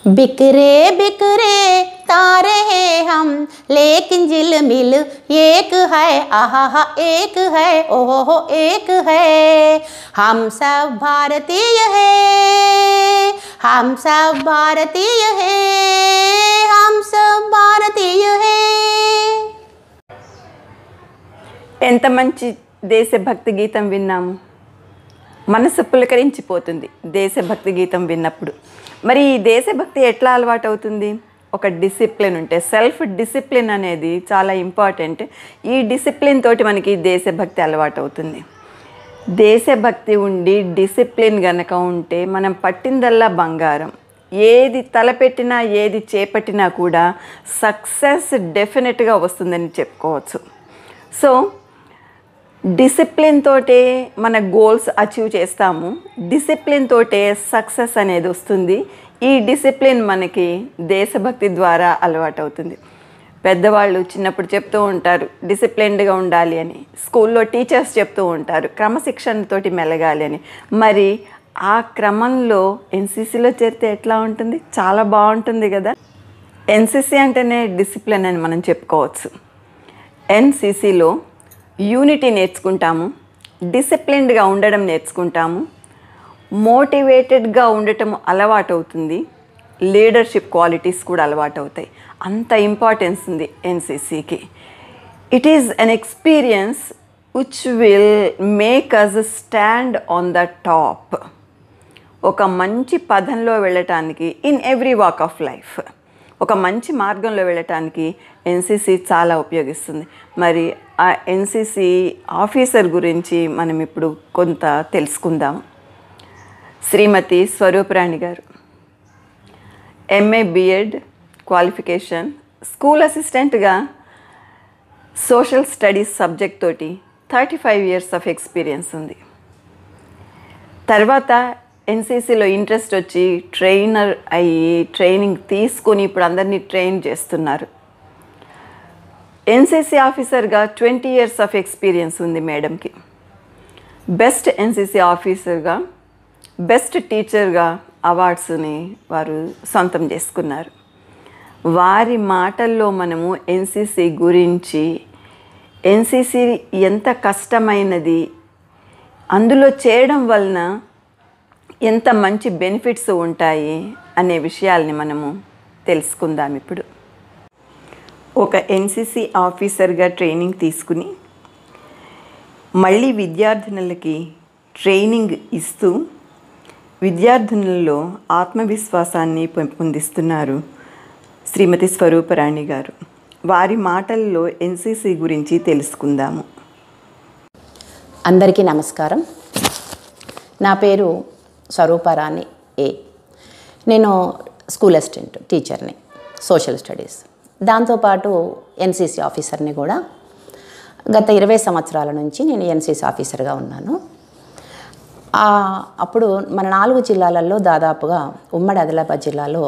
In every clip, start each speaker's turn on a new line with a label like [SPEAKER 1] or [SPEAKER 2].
[SPEAKER 1] बिखरे बिखरे तारे हैं हम लेकिन जिल मिल एक है आहा एक है ओहो एक है हम सब भारतीय है हम सब भारतीय है हम सब भारतीय है
[SPEAKER 2] ఎంత మంచి దేశభక్తి గీతం విన్నాము మనసు పులకరించిపోతుంది దేశభక్తి గీతం విన్నప్పుడు మరి ఈ దేశభక్తి ఎట్లా అలవాటు అవుతుంది ఒక డిసిప్లిన్ ఉంటే సెల్ఫ్ డిసిప్లిన్ అనేది చాలా ఇంపార్టెంట్ ఈ డిసిప్లిన్ తోటి మనకి దేశభక్తి అలవాటు అవుతుంది దేశభక్తి ఉండి డిసిప్లిన్ గనక ఉంటే మనం పట్టిందల్లా బంగారం ఏది తలపెట్టినా ఏది చేపట్టినా కూడా సక్సెస్ డెఫినెట్గా వస్తుందని చెప్పుకోవచ్చు సో డిసిప్లిన్ తోటే మన గోల్స్ అచీవ్ చేస్తాము డిసిప్లిన్ తోటే సక్సెస్ అనేది వస్తుంది ఈ డిసిప్లిన్ మనకి దేశభక్తి ద్వారా అలవాటు అవుతుంది పెద్దవాళ్ళు చిన్నప్పుడు చెప్తూ ఉంటారు డిసిప్లిన్డ్గా ఉండాలి అని స్కూల్లో టీచర్స్ చెప్తూ ఉంటారు క్రమశిక్షణతోటి మెలగాలి అని మరి ఆ క్రమంలో ఎన్సీసీలో చేరితే ఎట్లా ఉంటుంది చాలా బాగుంటుంది కదా ఎన్సీసీ అంటేనే డిసిప్లిన్ అని మనం చెప్పుకోవచ్చు ఎన్సీసీలో యూనిటీ నేర్చుకుంటాము డిసిప్లిన్డ్గా ఉండడం నేర్చుకుంటాము మోటివేటెడ్గా ఉండటం అలవాటు అవుతుంది లీడర్షిప్ క్వాలిటీస్ కూడా అలవాటు అవుతాయి అంత ఇంపార్టెన్స్ ఉంది ఎన్సీసీకి it is an experience which will make us stand on the top ఒక మంచి పదంలో వెళ్ళటానికి in every walk of life ఒక మంచి మార్గంలో వెళ్ళటానికి ఎన్సీసీ చాలా ఉపయోగిస్తుంది మరి ఆ ఎన్సీసీ ఆఫీసర్ గురించి మనం ఇప్పుడు కొంత తెలుసుకుందాం Shrimati Swarooparani garu MA BEd qualification school అసిస్టెంట్గా సోషల్ స్టడీస్ సబ్జెక్ట్ తోటి thirty five years of experience ఉంది తర్వాత ఎన్సీసీలో ఇంట్రెస్ట్ వచ్చి ట్రైనర్ అయ్యి ట్రైనింగ్ తీసుకొని ఇప్పుడు అందరినీ ట్రైన్ చేస్తున్నారు ఎన్సీసీ ఆఫీసర్గా ట్వంటీ ఇయర్స్ ఆఫ్ ఎక్స్పీరియన్స్ ఉంది మేడంకి బెస్ట్ ఎన్సీసీ ఆఫీసర్గా బెస్ట్ టీచర్గా అవార్డ్స్ని వారు సొంతం చేసుకున్నారు వారి మాటల్లో మనము ఎన్సీసీ గురించి ఎన్సీసీ ఎంత కష్టమైనది అందులో చేయడం వలన ఎంత మంచి బెనిఫిట్స్ ఉంటాయి అనే విషయాల్ని మనము తెలుసుకుందాం ఇప్పుడు ఒక ఎన్సీసీ ఆఫీసర్గా ట్రైనింగ్ తీసుకుని మళ్ళీ విద్యార్థినులకి ట్రైనింగ్ ఇస్తూ విద్యార్థినుల్లో ఆత్మవిశ్వాసాన్ని పెంపొందిస్తున్నారు శ్రీమతి స్వరూపరాణి గారు వారి మాటల్లో ఎన్సీసీ గురించి తెలుసుకుందాము
[SPEAKER 1] అందరికీ నమస్కారం నా పేరు స్వరూపారాణి ఏ నేను స్కూల్ అసిస్టెంట్ టీచర్ని సోషల్ స్టడీస్ దాంతోపాటు ఎన్సీసీ ఆఫీసర్ని కూడా గత ఇరవై సంవత్సరాల నుంచి నేను ఎన్సీసీ ఆఫీసర్గా ఉన్నాను ఆ, అప్పుడు మన నాలుగు జిల్లాలలో దాదాపుగా ఉమ్మడి ఆదిలాబాద్ జిల్లాలో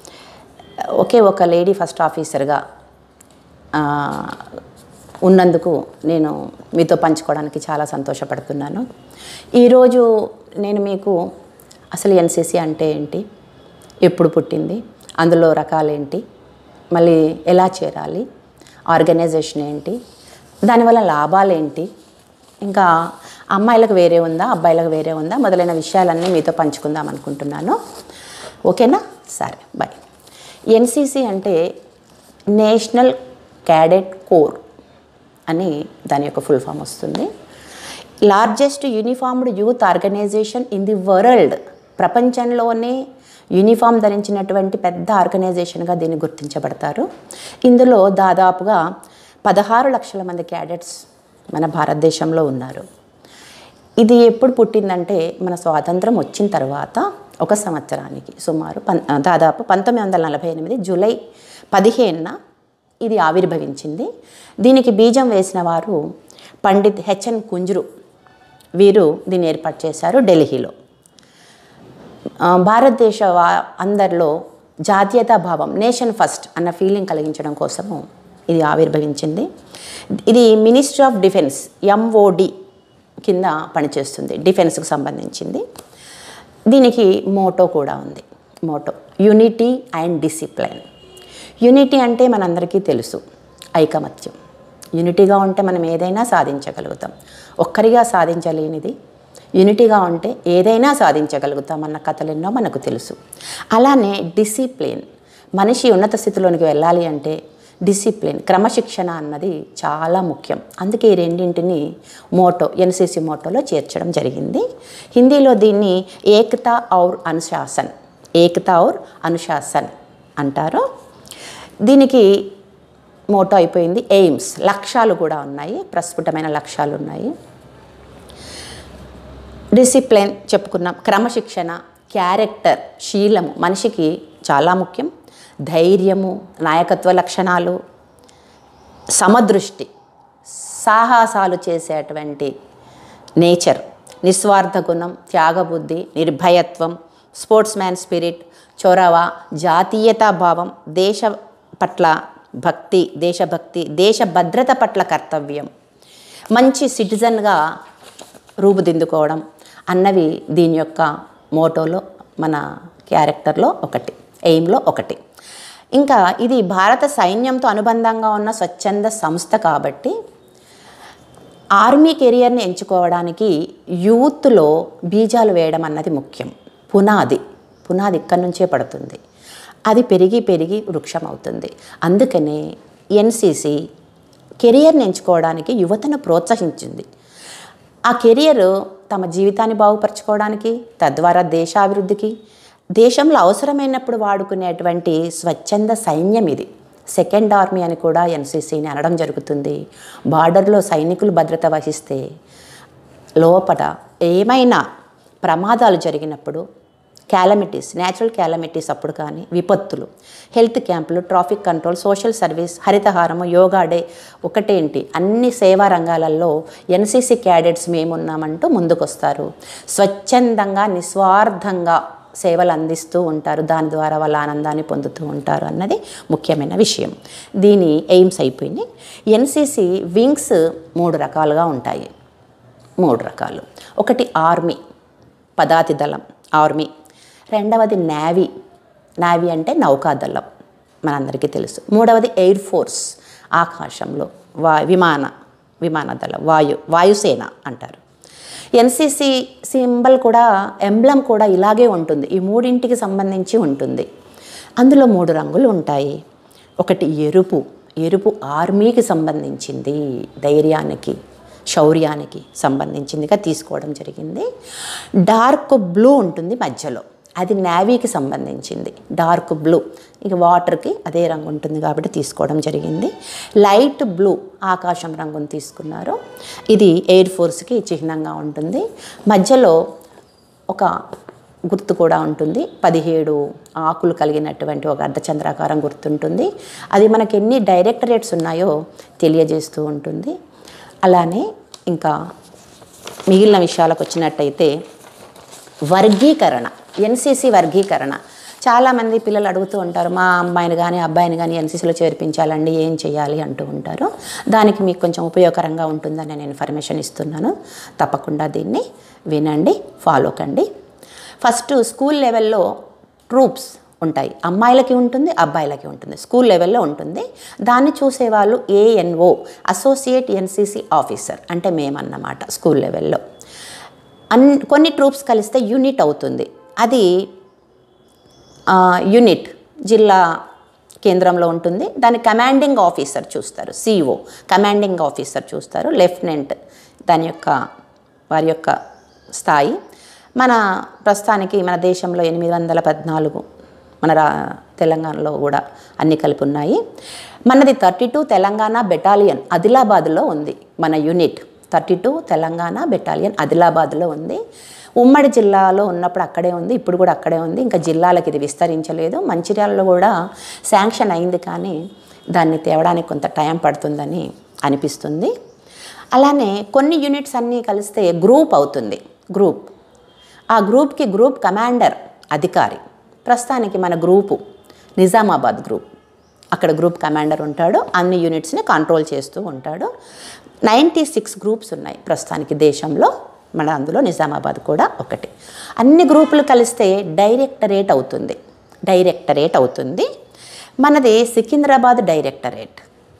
[SPEAKER 1] ఒకే ఒక లేడీ ఫస్ట్ ఆఫీసర్గా ఆ, ఉన్నందుకు నేను మీతో పంచుకోవడానికి చాలా సంతోషపడుతున్నాను ఈరోజు నేను మీకు అసలు ఎన్సీసీ అంటే ఏంటి ఎప్పుడు పుట్టింది అందులో రకాలేంటి మళ్ళీ ఎలా చేరాలి ఆర్గనైజేషన్ ఏంటి దానివల్ల లాభాలు ఏంటి ఇంకా అమ్మాయిలకు వేరే ఉందా అబ్బాయిలకు వేరే ఉందా మొదలైన విషయాలన్నీ మీతో పంచుకుందాం అనుకుంటున్నాను ఓకేనా సరే బాయ్ ఎన్సీసీ అంటే నేషనల్ క్యాడెట్ కోర్ అని దాని యొక్క ఫుల్ ఫామ్ వస్తుంది largest uniformed youth organisation in the world ప్రపంచంలోనే యూనిఫామ్ ధరించినటువంటి పెద్ద ఆర్గనైజేషన్గా దీన్ని గుర్తించబడతారు ఇందులో దాదాపుగా పదహారు లక్షల మంది క్యాడెట్స్ మన భారతదేశంలో ఉన్నారు ఇది ఎప్పుడు పుట్టిందంటే మన స్వాతంత్రం వచ్చిన తర్వాత ఒక సంవత్సరానికి సుమారు పన్ దాదాపు పంతొమ్మిది వందల నలభై ఎనిమిది జూలై పదిహేనున ఇది ఆవిర్భవించింది దీనికి బీజం వేసిన వారు పండిత్ హెచ్ఎన్ కుంజురు వీరు దీన్ని ఏర్పాటు చేశారు ఢిల్లీలో ఆ, భారతదేశ వా- అందరిలో జాతీయతా భావం నేషన్ ఫస్ట్ అన్న ఫీలింగ్ కలిగించడం కోసము ఇది ఆవిర్భవించింది ఇది మినిస్ట్రీ ఆఫ్ డిఫెన్స్ ఎంఓడి కింద పనిచేస్తుంది డిఫెన్స్కి సంబంధించింది దీనికి మోటో కూడా ఉంది motto unity and discipline unity అంటే మనందరికీ తెలుసు ఐకమత్యం యూనిటీగా ఉంటే మనం ఏదైనా సాధించగలుగుతాం ఒక్కరిగా సాధించలేనిది యూనిటీగా ఉంటే ఏదైనా సాధించగలుగుతాం అన్న కథలు ఎన్నో మనకు తెలుసు అలానే డిసిప్లిన్ మనిషి ఉన్నత స్థితిలోనికి వెళ్ళాలి అంటే డిసిప్లిన్ క్రమశిక్షణ అన్నది చాలా ముఖ్యం అందుకే ఈ రెండింటిని మోటో ఎన్సిసి మోటోలో చేర్చడం జరిగింది హిందీలో దీన్ని ఏకతా ఔర్ అనుశాసన్ ఏకతా ఔర్ అనుశాసన్ అంటారు దీనికి మోటో అయిపోయింది ఎయిమ్స్ లక్ష్యాలు కూడా ఉన్నాయి ప్రస్ఫుటమైన లక్ష్యాలు ఉన్నాయి డిసిప్లిన్ చెప్పుకున్నాం క్రమశిక్షణ క్యారెక్టర్ శీలము మనిషికి చాలా ముఖ్యం ధైర్యము నాయకత్వ లక్షణాలు సమదృష్టి సాహసాలు చేసేటువంటి నేచర్ నిస్వార్థ గుణం త్యాగబుద్ధి నిర్భయత్వం స్పోర్ట్స్ మ్యాన్ స్పిరిట్ చొరవ జాతీయతా భావం దేశ పట్ల భక్తి దేశభక్తి దేశ భద్రత పట్ల కర్తవ్యం మంచి సిటిజన్గా రూపుదిద్దుకోవడం అన్నవి దీని యొక్క మోటోలో మన క్యారెక్టర్లో ఒకటి ఎయిమ్లో ఒకటి ఇంకా ఇది భారత సైన్యంతో అనుబంధంగా ఉన్న స్వచ్ఛంద సంస్థ కాబట్టి ఆర్మీ కెరియర్ని ఎంచుకోవడానికి యూత్లో బీజాలు వేయడం అన్నది ముఖ్యం పునాది పునాది ఇక్కడి నుంచే పడుతుంది అది పెరిగి పెరిగి వృక్షం అవుతుంది అందుకనే ఎన్సిసి కెరియర్ని ఎంచుకోవడానికి యువతను ప్రోత్సహించింది ఆ కెరియర్ తమ జీవితాన్ని బాగుపరచుకోవడానికి తద్వారా దేశాభివృద్ధికి దేశంలో అవసరమైనప్పుడు వాడుకునేటువంటి స్వచ్ఛంద సైన్యం ఇది సెకండ్ ఆర్మీ అని కూడా ఎన్సీసీని అనడం జరుగుతుంది బార్డర్లో సైనికులు భద్రత వహిస్తే లోపల ఏమైనా ప్రమాదాలు జరిగినప్పుడు క్యాలమిటీస్ న్యాచురల్ క్యాలమిటీస్ అప్పుడు కానీ విపత్తులు హెల్త్ క్యాంపులు ట్రాఫిక్ కంట్రోల్ సోషల్ సర్వీస్ హరితహారము యోగా డే ఒకటేంటి అన్ని సేవా రంగాలలో ఎన్సీసీ క్యాడెట్స్ మేమున్నామంటూ ముందుకొస్తారు స్వచ్ఛందంగా నిస్వార్థంగా సేవలు అందిస్తూ ఉంటారు దాని ద్వారా వాళ్ళ ఆనందాన్ని పొందుతూ ఉంటారు అన్నది ముఖ్యమైన విషయం దీని ఎయిమ్స్ అయిపోయినాయి ఎన్సీసీ వింగ్స్ మూడు రకాలుగా ఉంటాయి మూడు రకాలు ఒకటి ఆర్మీ పదాతి దళం ఆర్మీ రెండవది నేవీ నేవీ అంటే నౌకాదళం మనందరికీ తెలుసు మూడవది ఎయిర్ ఫోర్స్ ఆకాశంలో వా విమాన విమాన దళం వాయు వాయుసేన అంటారు ఎన్సిసి సింబల్ కూడా ఎంబ్లం కూడా ఇలాగే ఉంటుంది ఈ మూడింటికి సంబంధించి ఉంటుంది అందులో మూడు రంగులు ఉంటాయి ఒకటి ఎరుపు ఎరుపు ఆర్మీకి సంబంధించింది ధైర్యానికి శౌర్యానికి సంబంధించిందిగా తీసుకోవడం జరిగింది డార్క్ బ్లూ ఉంటుంది మధ్యలో అది నేవీకి సంబంధించింది డార్క్ బ్లూ ఇక వాటర్కి అదే రంగు ఉంటుంది కాబట్టి తీసుకోవడం జరిగింది లైట్ బ్లూ ఆకాశం రంగును తీసుకున్నారు ఇది ఎయిర్ ఫోర్స్కి చిహ్నంగా ఉంటుంది మధ్యలో ఒక గుర్తు కూడా ఉంటుంది పదిహేడు ఆకులు కలిగినటువంటి ఒక అర్ధచంద్రాకారం గుర్తుంటుంది అది మనకి ఎన్ని డైరెక్టరేట్స్ ఉన్నాయో తెలియజేస్తూ ఉంటుంది అలానే ఇంకా మిగిలిన విషయాలకు వచ్చినట్టయితే వర్గీకరణ ఎన్సీసీ వర్గీకరణ చాలామంది పిల్లలు అడుగుతూ ఉంటారు మా అమ్మాయిని కానీ అబ్బాయిని కానీ ఎన్సీసీలో చేర్పించాలండి ఏం చేయాలి అంటూ ఉంటారు దానికి మీకు కొంచెం ఉపయోగకరంగా ఉంటుందని నేను ఇన్ఫర్మేషన్ ఇస్తున్నాను తప్పకుండా దీన్ని వినండి ఫాలో కండి ఫస్ట్ స్కూల్ లెవెల్లో ట్రూప్స్ ఉంటాయి అమ్మాయిలకి ఉంటుంది అబ్బాయిలకి ఉంటుంది స్కూల్ లెవెల్లో ఉంటుంది దాన్ని చూసేవాళ్ళు ఏఎన్ఓ అసోసియేట్ ఎన్సీసీ ఆఫీసర్ అంటే మేమన్నమాట స్కూల్ లెవెల్లో అన్ కొన్ని ట్రూప్స్ కలిస్తే యూనిట్ అవుతుంది అది ఆ, యూనిట్ జిల్లా కేంద్రంలో ఉంటుంది దాని కమాండింగ్ ఆఫీసర్ చూస్తారు సిఓ కమాండింగ్ ఆఫీసర్ చూస్తారు లెఫ్టినెంట్ దాని యొక్క వారి యొక్క స్థాయి మన ప్రస్తుతానికి మన దేశంలో ఎనిమిది వందల పద్నాలుగు మన రా తెలంగాణలో కూడా అన్ని కలిపి ఉన్నాయి మనది థర్టీ టూ తెలంగాణ బెటాలియన్ ఆదిలాబాద్లో ఉంది మన unit thirty two Telangana battalion ఆదిలాబాద్లో ఉంది ఉమ్మడి జిల్లాలో ఉన్నప్పుడు అక్కడే ఉంది ఇప్పుడు కూడా అక్కడే ఉంది ఇంకా జిల్లాలకు ఇది విస్తరించలేదు మంచిర్యాలలో కూడా శాంక్షన్ అయింది కానీ దాన్ని తేవడానికి కొంత టైం పడుతుందని అనిపిస్తుంది అలానే కొన్ని యూనిట్స్ అన్నీ కలిస్తే గ్రూప్ అవుతుంది గ్రూప్ ఆ గ్రూప్కి గ్రూప్ కమాండర్ అధికారి ప్రస్తుతానికి మన గ్రూపు నిజామాబాద్ గ్రూప్ అక్కడ గ్రూప్ కమాండర్ ఉంటాడు అన్ని యూనిట్స్ని కంట్రోల్ చేస్తూ ఉంటాడు నైంటీ సిక్స్ గ్రూప్స్ ఉన్నాయి ప్రస్తుతానికి దేశంలో మన అందులో నిజామాబాద్ కూడా ఒకటి అన్ని గ్రూపులు కలిస్తే డైరెక్టరేట్ అవుతుంది డైరెక్టరేట్ అవుతుంది మనది సికింద్రాబాద్ డైరెక్టరేట్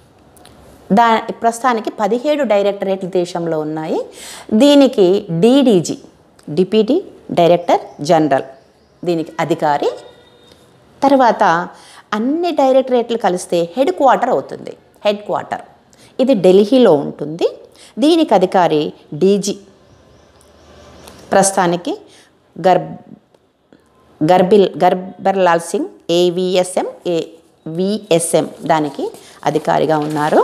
[SPEAKER 1] దా ప్రస్తుతానికి పదిహేడు డైరెక్టరేట్లు దేశంలో ఉన్నాయి దీనికి డీడీజీ డిప్యూటీ డైరెక్టర్ జనరల్ దీనికి అధికారి తర్వాత అన్ని డైరెక్టరేట్లు కలిస్తే హెడ్ క్వార్టర్ అవుతుంది హెడ్ క్వార్టర్ ఇది ఢిల్లీలో ఉంటుంది దీనికి అధికారి డీజీ ప్రస్తుతానికి గర్బ్ గర్బిల్ గర్బర్లాల్ సింగ్ ఏవిఎస్ఎం ఏ విఎస్ఎం దానికి అధికారిగా ఉన్నారు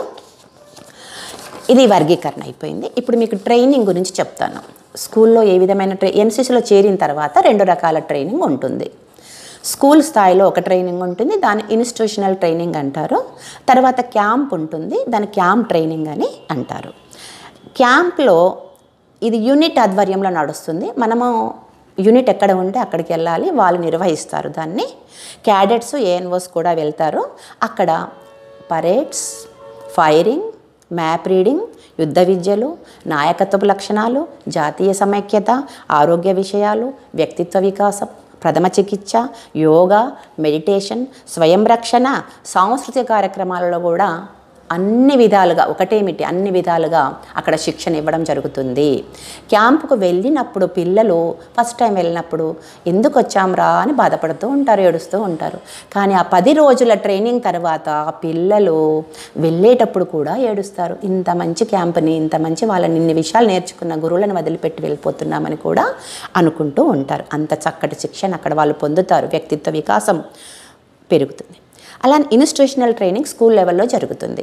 [SPEAKER 1] ఇది వర్గీకరణ అయిపోయింది ఇప్పుడు మీకు ట్రైనింగ్ గురించి చెప్తాను స్కూల్లో ఏ విధమైన ట్రై ఎన్సీసీలో చేరిన తర్వాత రెండు రకాల ట్రైనింగ్ ఉంటుంది స్కూల్ స్థాయిలో ఒక ట్రైనింగ్ ఉంటుంది దాని ఇన్స్టిట్యూషనల్ ట్రైనింగ్ అంటారు తర్వాత క్యాంప్ ఉంటుంది దాని క్యాంప్ ట్రైనింగ్ అని అంటారు క్యాంప్లో ఇది యూనిట్ ఆధ్వర్యంలో నడుస్తుంది మనము యూనిట్ ఎక్కడ ఉంటే అక్కడికి వెళ్ళాలి వాళ్ళు నిర్వహిస్తారు దాన్ని క్యాడెట్స్ ఏఎన్ఓస్ కూడా వెళ్తారు అక్కడ పరేడ్స్ ఫైరింగ్ మ్యాప్ రీడింగ్ యుద్ధ విద్యలు నాయకత్వపు లక్షణాలు జాతీయ సమైక్యత ఆరోగ్య విషయాలు వ్యక్తిత్వ వికాసం ప్రథమ చికిత్స యోగా మెడిటేషన్ స్వయం రక్షణ సాంస్కృతిక కార్యక్రమాలలో కూడా అన్ని విధాలుగా ఒకటేమిటి అన్ని విధాలుగా అక్కడ శిక్షణ ఇవ్వడం జరుగుతుంది క్యాంపుకు వెళ్ళినప్పుడు పిల్లలు ఫస్ట్ టైం వెళ్ళినప్పుడు ఎందుకు వచ్చాంరా అని బాధపడుతూ ఉంటారు ఏడుస్తూ ఉంటారు కానీ ఆ పది రోజుల ట్రైనింగ్ తర్వాత ఆ పిల్లలు వెళ్ళేటప్పుడు కూడా ఏడుస్తారు ఇంత మంచి క్యాంప్ని ఇంత మంచి వాళ్ళని ఇన్ని విషయాలు నేర్చుకున్న గురువులను వదిలిపెట్టి వెళ్ళిపోతున్నామని కూడా అనుకుంటూ ఉంటారు అంత చక్కటి శిక్షణ అక్కడ వాళ్ళు పొందుతారు వ్యక్తిత్వ వికాసం పెరుగుతుంది అలా ఇన్స్టిట్యూషనల్ ట్రైనింగ్ స్కూల్ లెవెల్లో జరుగుతుంది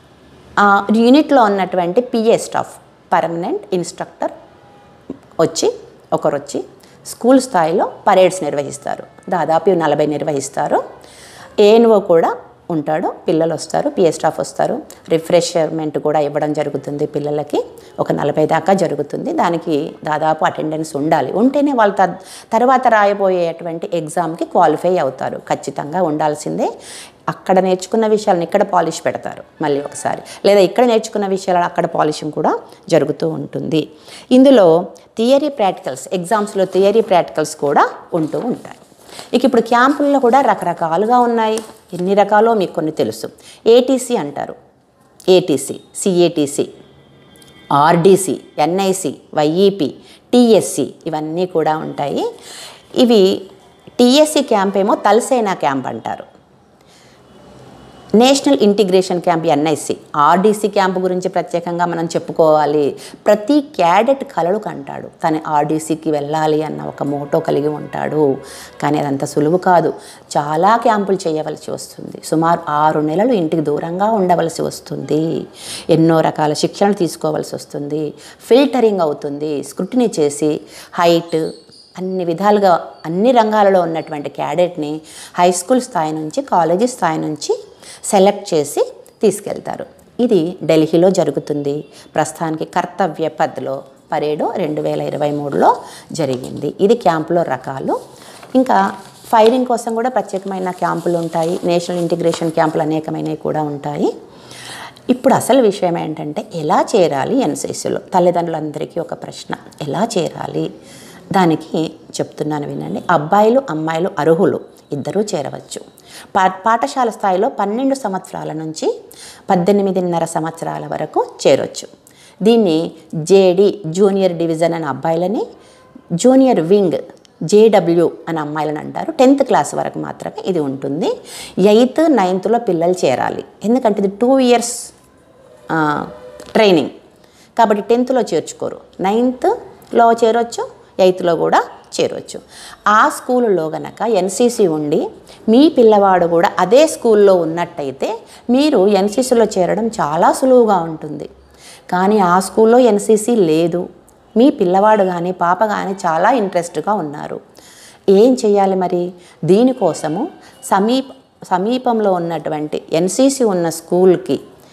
[SPEAKER 1] ఆ యూనిట్లో ఉన్నటువంటి పిఏ స్టాఫ్ పర్మనెంట్ ఇన్స్ట్రక్టర్ వచ్చి ఒకరు వచ్చి స్కూల్ స్థాయిలో పరేడ్స్ నిర్వహిస్తారు దాదాపు నలభై నిర్వహిస్తారు ఏఎన్ఓ కూడా ఉంటాడు పిల్లలు వస్తారు పిఏ స్టాఫ్ వస్తారు రిఫ్రెషర్మెంట్ కూడా ఇవ్వడం జరుగుతుంది పిల్లలకి ఒక నలభై దాకా జరుగుతుంది దానికి దాదాపు అటెండెన్స్ ఉండాలి ఉంటేనే వాళ్ళు త- తర్వాత రాయబోయేటువంటి ఎగ్జామ్కి క్వాలిఫై అవుతారు ఖచ్చితంగా ఉండాల్సిందే అక్కడ నేర్చుకున్న విషయాలను ఇక్కడ పాలిష్ పెడతారు మళ్ళీ ఒకసారి లేదా ఇక్కడ నేర్చుకున్న విషయాలు అక్కడ పాలిషింగ్ కూడా జరుగుతూ ఉంటుంది ఇందులో థియరీ ప్రాక్టికల్స్ ఎగ్జామ్స్లో థియరీ ప్రాక్టికల్స్ కూడా ఉంటూ ఉంటాయి ఇక ఇప్పుడు క్యాంపుల్లో కూడా రకరకాలుగా ఉన్నాయి ఎన్ని రకాలో మీకు కొన్ని తెలుసు ఏటీసీ అంటారు ATC CATC RDC NIC YEP TSC ఇవన్నీ కూడా ఉంటాయి ఇవి టీఎస్సి క్యాంప్ ఏమో తలసేనా క్యాంప్ అంటారు national integration camp NIC RDC camp గురించి ప్రత్యేకంగా మనం చెప్పుకోవాలి ప్రతి క్యాడెట్ కలలు కంటాడు తను ఆర్డీసీకి వెళ్ళాలి అన్న ఒక మోటో కలిగి ఉంటాడు కానీ అదంత సులువు కాదు చాలా క్యాంపులు చేయవలసి వస్తుంది సుమారు ఆరు నెలలు ఇంటికి దూరంగా ఉండవలసి వస్తుంది ఎన్నో రకాల శిక్షణ తీసుకోవాల్సి వస్తుంది ఫిల్టరింగ్ అవుతుంది స్క్రూటినీ చేసి హైట్ అన్ని విధాలుగా అన్ని రంగాలలో ఉన్నటువంటి క్యాడెట్ని హై స్కూల్ స్థాయి నుంచి కాలేజీ స్థాయి నుంచి సెలెక్ట్ చేసి తీసుకెళ్తారు ఇది ఢిల్లీలో జరుగుతుంది ప్రస్తుతానికి కర్తవ్య పద్లో పరేడు రెండు వేల ఇరవై మూడులో జరిగింది ఇది క్యాంపులో రకాలు ఇంకా ఫైరింగ్ కోసం కూడా ప్రత్యేకమైన క్యాంపులు ఉంటాయి నేషనల్ ఇంటిగ్రేషన్ క్యాంపులు అనేకమైనవి కూడా ఉంటాయి ఇప్పుడు అసలు విషయం ఏంటంటే ఎలా చేరాలి ఎన్సీసీలో తల్లిదండ్రులందరికీ ఒక ప్రశ్న ఎలా చేరాలి దానికి చెప్తున్నాను వినండి అబ్బాయిలు అమ్మాయిలు అర్హులు ఇద్దరూ చేరవచ్చు పా పాఠశాల స్థాయిలో పన్నెండు సంవత్సరాల నుంచి పద్దెనిమిదిన్నర సంవత్సరాల వరకు చేరొచ్చు దీన్ని జేడి జూనియర్ డివిజన్ అనే అబ్బాయిలని జూనియర్ వింగ్ జేడబ్ల్యూ అని అమ్మాయిలను అంటారు టెన్త్ క్లాస్ వరకు మాత్రమే ఇది ఉంటుంది ఎయిత్ నైన్త్లో పిల్లలు చేరాలి ఎందుకంటే ఇది టూ ఇయర్స్ ట్రైనింగ్ కాబట్టి టెన్త్లో చేర్చుకోరు నైన్త్లో చేరొచ్చు ఎయిత్లో కూడా చేరొచ్చు ఆ స్కూల్లో గనక ఎన్సీసీ ఉండి మీ పిల్లవాడు కూడా అదే స్కూల్లో ఉన్నట్టయితే మీరు ఎన్సీసీలో చేరడం చాలా సులువుగా ఉంటుంది కానీ ఆ స్కూల్లో ఎన్సీసీ లేదు మీ పిల్లవాడు కానీ పాప కానీ చాలా ఇంట్రెస్ట్గా ఉన్నారు ఏం చేయాలి మరి దీనికోసము సమీప సమీపంలో ఉన్నటువంటి ఎన్సీసీ ఉన్న స్కూల్కి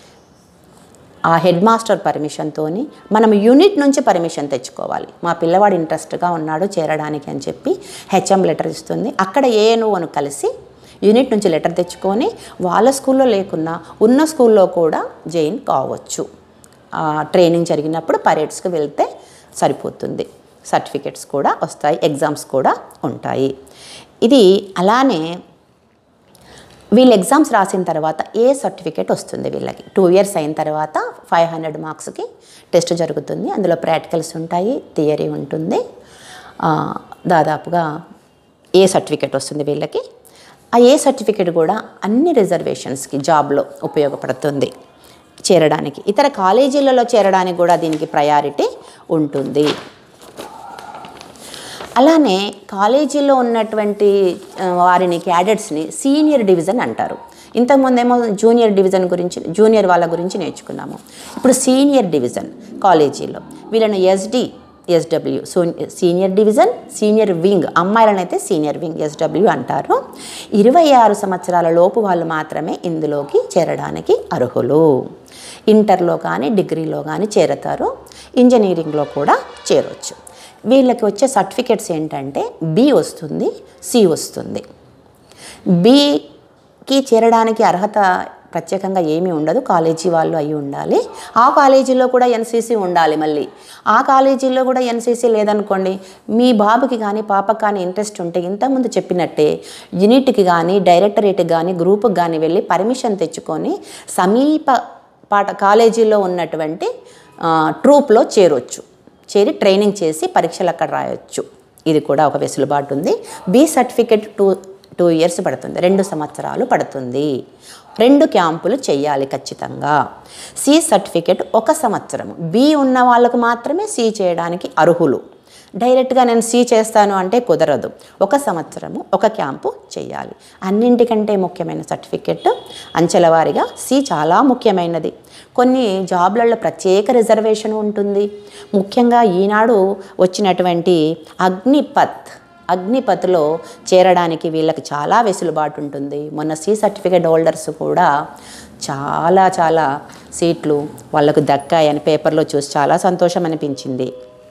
[SPEAKER 1] ఆ హెడ్ మాస్టర్ పర్మిషన్తో మనం యూనిట్ నుంచి పర్మిషన్ తెచ్చుకోవాలి మా పిల్లవాడు ఇంట్రెస్ట్గా ఉన్నాడు చేరడానికి అని చెప్పి హెచ్ఎం లెటర్ ఇస్తుంది అక్కడ ఏఎన్ఓను కలిసి యూనిట్ నుంచి లెటర్ తెచ్చుకొని వాళ్ళ స్కూల్లో లేకున్నా ఉన్న స్కూల్లో కూడా జైన్ కావచ్చు ఆ, ట్రైనింగ్ జరిగినప్పుడు పరేడ్స్కి వెళ్తే సరిపోతుంది సర్టిఫికెట్స్ కూడా వస్తాయి ఎగ్జామ్స్ కూడా ఉంటాయి ఇది అలానే వీళ్ళు ఎగ్జామ్స్ రాసిన తర్వాత ఏ సర్టిఫికేట్ వస్తుంది వీళ్ళకి టూ ఇయర్స్ అయిన తర్వాత ఫైవ్ హండ్రెడ్ మార్క్స్కి టెస్ట్ జరుగుతుంది అందులో ప్రాక్టికల్స్ ఉంటాయి థియరీ ఉంటుంది ఆ, దాదాపుగా ఏ సర్టిఫికేట్ వస్తుంది వీళ్ళకి ఆ ఏ సర్టిఫికేట్ కూడా అన్ని రిజర్వేషన్స్కి జాబ్లో ఉపయోగపడుతుంది చేరడానికి ఇతర కాలేజీలలో చేరడానికి కూడా దీనికి ప్రయారిటీ ఉంటుంది అలానే కాలేజీలో ఉన్నటువంటి ఆ, వారిని క్యాడెట్స్ని సీనియర్ డివిజన్ అంటారు ఇంతకుముందేమో జూనియర్ డివిజన్ గురించి జూనియర్ వాళ్ళ గురించి నేర్చుకున్నాము ఇప్పుడు సీనియర్ డివిజన్ కాలేజీలో వీళ్ళను SD SW so senior division senior wing అమ్మాయిలనైతే సీనియర్ వింగ్ ఎస్డబ్ల్యూ అంటారు ఇరవై ఆరు సంవత్సరాల లోపు వాళ్ళు మాత్రమే ఇందులోకి చేరడానికి అర్హులు ఇంటర్లో కానీ డిగ్రీలో కానీ చేరతారు ఇంజనీరింగ్లో కూడా చేరొచ్చు వీళ్ళకి వచ్చే సర్టిఫికెట్స్ ఏంటంటే బి వస్తుంది సి వస్తుంది బికి చేరడానికి అర్హత ప్రత్యేకంగా ఏమీ ఉండదు కాలేజీ వాళ్ళు అయి ఉండాలి ఆ కాలేజీలో కూడా ఎన్సీసీ ఉండాలి మళ్ళీ ఆ కాలేజీలో కూడా ఎన్సీసీ లేదనుకోండి మీ బాబుకి కానీ పాపకి కానీ ఇంట్రెస్ట్ ఉంటే ఇంతకుముందు చెప్పినట్టే యూనిట్కి కానీ డైరెక్టరేట్కి కానీ గ్రూప్కి కానీ వెళ్ళి పర్మిషన్ తెచ్చుకొని సమీప పాట కాలేజీలో ఉన్నటువంటి ఆ, ట్రూప్లో చేరొచ్చు చేరి ట్రైనింగ్ చేసి పరీక్షలు అక్కడ రాయొచ్చు ఇది కూడా ఒక వెసులుబాటు ఉంది B certificate two two years పడుతుంది రెండు సంవత్సరాలు పడుతుంది రెండు క్యాంపులు చేయాలి ఖచ్చితంగా సి సర్టిఫికెట్ ఒక సంవత్సరం బి ఉన్న వాళ్ళకు మాత్రమే సి చేయడానికి అర్హులు డైరెక్ట్గా నేను సి చేస్తాను అంటే కుదరదు ఒక సంవత్సరము ఒక క్యాంపు చేయాలి అన్నింటికంటే ముఖ్యమైన సర్టిఫికెట్ అంచెల వారీగా సి చాలా ముఖ్యమైనది కొన్ని జాబ్లలో ప్రత్యేక రిజర్వేషన్ ఉంటుంది ముఖ్యంగా ఈనాడు వచ్చినటువంటి అగ్నిపత్ అగ్నిపత్లో చేరడానికి వీళ్ళకి చాలా వెసులుబాటు ఉంటుంది మొన్న సి సర్టిఫికేట్ హోల్డర్స్ కూడా చాలా చాలా సీట్లు వాళ్ళకు దక్కాయని పేపర్లో చూసి చాలా సంతోషం అనిపించింది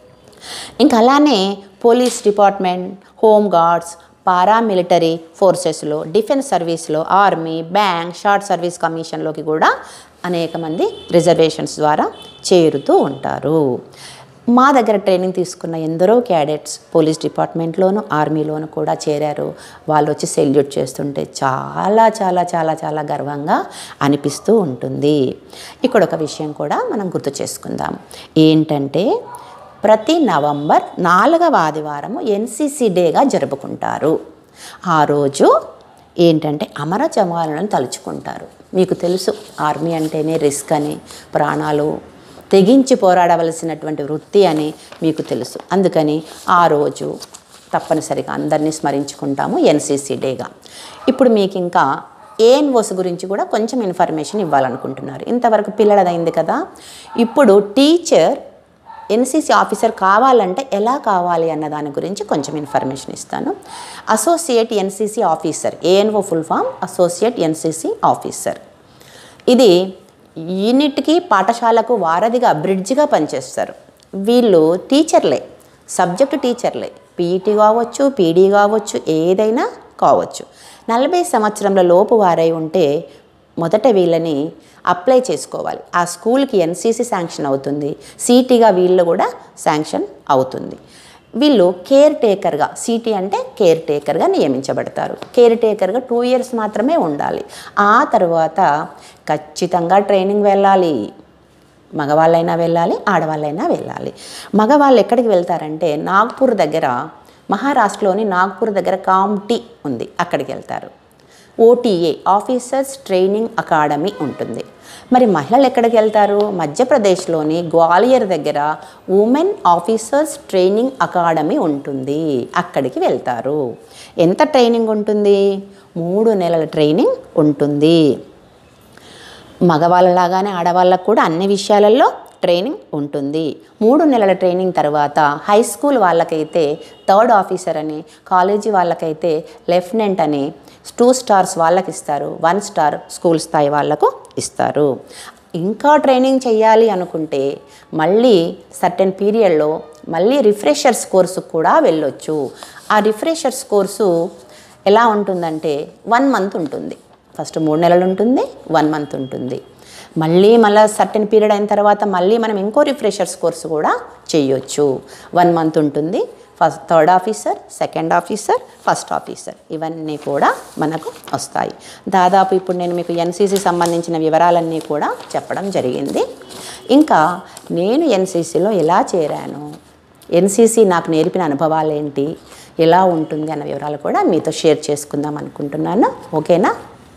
[SPEAKER 1] ఇంకా అలానే police department home guards paramilitary ఫోర్సెస్లో డిఫెన్స్ సర్వీస్లో ఆర్మీ బ్యాంక్ షార్ట్ సర్వీస్ కమిషన్లోకి కూడా అనేక మంది రిజర్వేషన్స్ ద్వారా చేరుతూ ఉంటారు మా దగ్గర ట్రైనింగ్ తీసుకున్న ఎందరో క్యాడెట్స్ పోలీస్ డిపార్ట్మెంట్లోను ఆర్మీలోను కూడా చేరారు వాళ్ళు వచ్చి సెల్యూట్ చేస్తుంటే చాలా చాలా చాలా చాలా గర్వంగా అనిపిస్తూ ఉంటుంది ఇక్కడ ఒక విషయం కూడా మనం గుర్తు చేసుకుందాం ఏంటంటే ప్రతి నవంబర్ నాలుగవ ఆదివారము ఎన్సీసీ డేగా జరుపుకుంటారు ఆ రోజు ఏంటంటే అమర జవానులను తలుచుకుంటారు మీకు తెలుసు ఆర్మీ అంటేనే రిస్క్ అని ప్రాణాలు తెగించి పోరాడవలసినటువంటి వృత్తి అని మీకు తెలుసు అందుకని ఆ రోజు తప్పనిసరిగా అందరినీ స్మరించుకుంటాము ఎన్సీసీ డేగా ఇప్పుడు మీకు ఇంకా ఏఎన్ఓస్ గురించి కూడా కొంచెం ఇన్ఫర్మేషన్ ఇవ్వాలనుకుంటున్నారు ఇంతవరకు పిల్లలదైంది కదా ఇప్పుడు టీచర్ ఎన్సీసీ ఆఫీసర్ కావాలంటే ఎలా కావాలి అన్న దాని గురించి కొంచెం ఇన్ఫర్మేషన్ ఇస్తాను associate NCC officer ANO full form associate NCC officer ఇది యూనిట్కి పాఠశాలకు వారధిగా బ్రిడ్జిగా పనిచేస్తారు వీళ్ళు టీచర్లే సబ్జెక్టు టీచర్లే పీఈటీ కావచ్చు పీడీ కావచ్చు ఏదైనా కావచ్చు నలభై సంవత్సరంల లోపు వారై ఉంటే మొదట వీళ్ళని అప్లై చేసుకోవాలి ఆ స్కూల్కి ఎన్సీసీ శాంక్షన్ అవుతుంది సీటీగా వీళ్ళు కూడా శాంక్షన్ అవుతుంది వీళ్ళు కేర్ టేకర్గా సిటీ అంటే కేర్ టేకర్గా నియమించబడతారు కేర్ టేకర్గా టూ ఇయర్స్ మాత్రమే ఉండాలి ఆ తర్వాత ఖచ్చితంగా ట్రైనింగ్ వెళ్ళాలి మగవాళ్ళైనా వెళ్ళాలి ఆడవాళ్ళైనా వెళ్ళాలి మగవాళ్ళు ఎక్కడికి వెళ్తారంటే నాగ్పూర్ దగ్గర మహారాష్ట్రలోని నాగ్పూర్ దగ్గర కామ్టీ ఉంది అక్కడికి వెళ్తారు ఓటీఏ ఆఫీసర్స్ ట్రైనింగ్ అకాడమీ ఉంటుంది మరి మహిళలు ఎక్కడికి వెళ్తారు మధ్యప్రదేశ్లోని గ్వాలియర్ దగ్గర ఉమెన్ ఆఫీసర్స్ ట్రైనింగ్ అకాడమీ ఉంటుంది అక్కడికి వెళ్తారు ఎంత ట్రైనింగ్ ఉంటుంది మూడు నెలల ట్రైనింగ్ ఉంటుంది మగవాళ్ళలాగానే ఆడవాళ్ళకు కూడా అన్ని విషయాలలో ట్రైనింగ్ ఉంటుంది మూడు నెలల ట్రైనింగ్ తర్వాత హై స్కూల్ వాళ్ళకైతే థర్డ్ ఆఫీసర్ అని కాలేజీ వాళ్ళకైతే లెఫ్టినెంట్ అని టూ స్టార్స్ వాళ్ళకి ఇస్తారు వన్ స్టార్ స్కూల్ స్థాయి వాళ్ళకు ఇస్తారు ఇంకా ట్రైనింగ్ చేయాలి అనుకుంటే మళ్ళీ సర్టెన్ పీరియడ్లో మళ్ళీ రిఫ్రెషర్స్ కోర్సు కూడా వెళ్ళొచ్చు ఆ రిఫ్రెషర్స్ కోర్సు ఎలా ఉంటుందంటే వన్ మంత్ ఉంటుంది ఫస్ట్ మూడు నెలలు ఉంటుంది వన్ మంత్ ఉంటుంది మళ్ళీ మళ్ళీ సర్టెన్ పీరియడ్ అయిన తర్వాత మళ్ళీ మనం ఇంకో రిఫ్రెషర్స్ కోర్సు కూడా చేయొచ్చు వన్ మంత్ ఉంటుంది first third officer second officer first officer ఇవన్నీ కూడా మనకు వస్తాయి దాదాపు ఇప్పుడు నేను మీకు ఎన్సీసీ సంబంధించిన వివరాలన్నీ కూడా చెప్పడం జరిగింది ఇంకా నేను ఎన్సీసీలో ఎలా చేరాను ఎన్సీసీ నాకు నేర్పిన అనుభవాలు ఏంటి ఎలా ఉంటుంది అన్న వివరాలు కూడా మీతో షేర్ చేసుకుందాం అనుకుంటున్నాను ఓకేనా